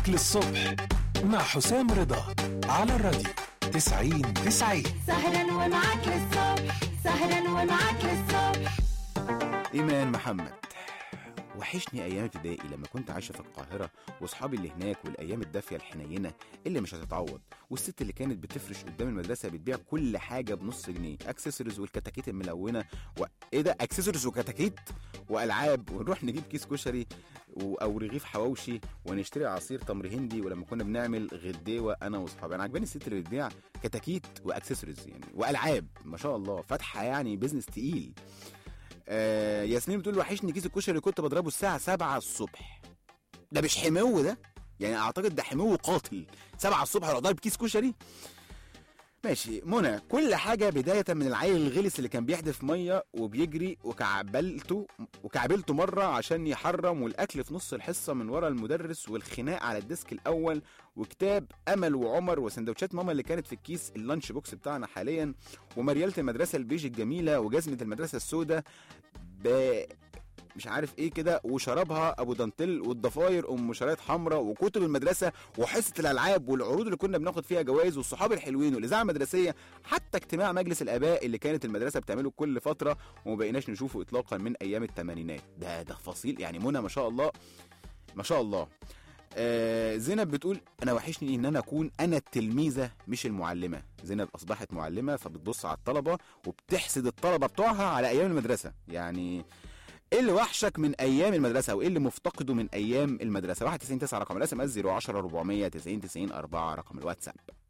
للصبح مع حسام رضا على الراديو 90 90 سهرا ومعاك للصبح سهرا ومعاك للصبح إيمان محمد وحشني أيام ابتدائي لما كنت عايشة في القاهرة وأصحابي اللي هناك والأيام الدافية الحنينة اللي مش هتتعوض والست اللي كانت بتفرش قدام المدرسة بتبيع كل حاجة بنص جنيه أكسسوارز والكتاكيت الملونة و... إيه ده أكسسوارز وكتاكيت وألعاب ونروح نجيب كيس كشري و... أو رغيف حواوشي ونشتري عصير تمر هندي ولما كنا بنعمل غديوة أنا وأصحابي أنا عجباني الست اللي بتبيع كتاكيت وأكسسوارز يعني وألعاب ما شاء الله فاتحة يعني بيزنس تقيل آه ياسمين بتقول وحشني كيس الكشري اللي كنت بضربه الساعة 7 الصبح ده مش حمو ده يعني اعتقد ده حمو قاتل 7 الصبح اروح ضارب كيس كشري ماشي منى كل حاجة بداية من العيل الغلس اللي كان بيحدف مية وبيجري وكعبلته وكعبلته مرة عشان يحرم والأكل في نص الحصة من ورا المدرس والخناق على الديسك الأول وكتاب أمل وعمر وسندوتشات ماما اللي كانت في الكيس اللانش بوكس بتاعنا حاليا ومريالة المدرسة البيج الجميلة وجزمة المدرسة السوداء ب مش عارف ايه كده وشرابها ابو دانتيل والضفاير ام شرايط حمراء وكتب المدرسه وحصه الالعاب والعروض اللي كنا بناخد فيها جوائز والصحاب الحلوين والاذاعه المدرسيه حتى اجتماع مجلس الاباء اللي كانت المدرسه بتعمله كل فتره وما بقيناش نشوفه اطلاقا من ايام الثمانينات ده ده فصيل يعني منى ما شاء الله ما شاء الله آه زينب بتقول انا وحشني ان انا اكون انا التلميذه مش المعلمه زينب اصبحت معلمه فبتبص على الطلبه وبتحسد الطلبه بتوعها على ايام المدرسه يعني ايه اللي وحشك من ايام المدرسه وايه اللي مفتقده من ايام المدرسه 91 9 رقم الاس ام اس 010 400 90 90 4 رقم الواتساب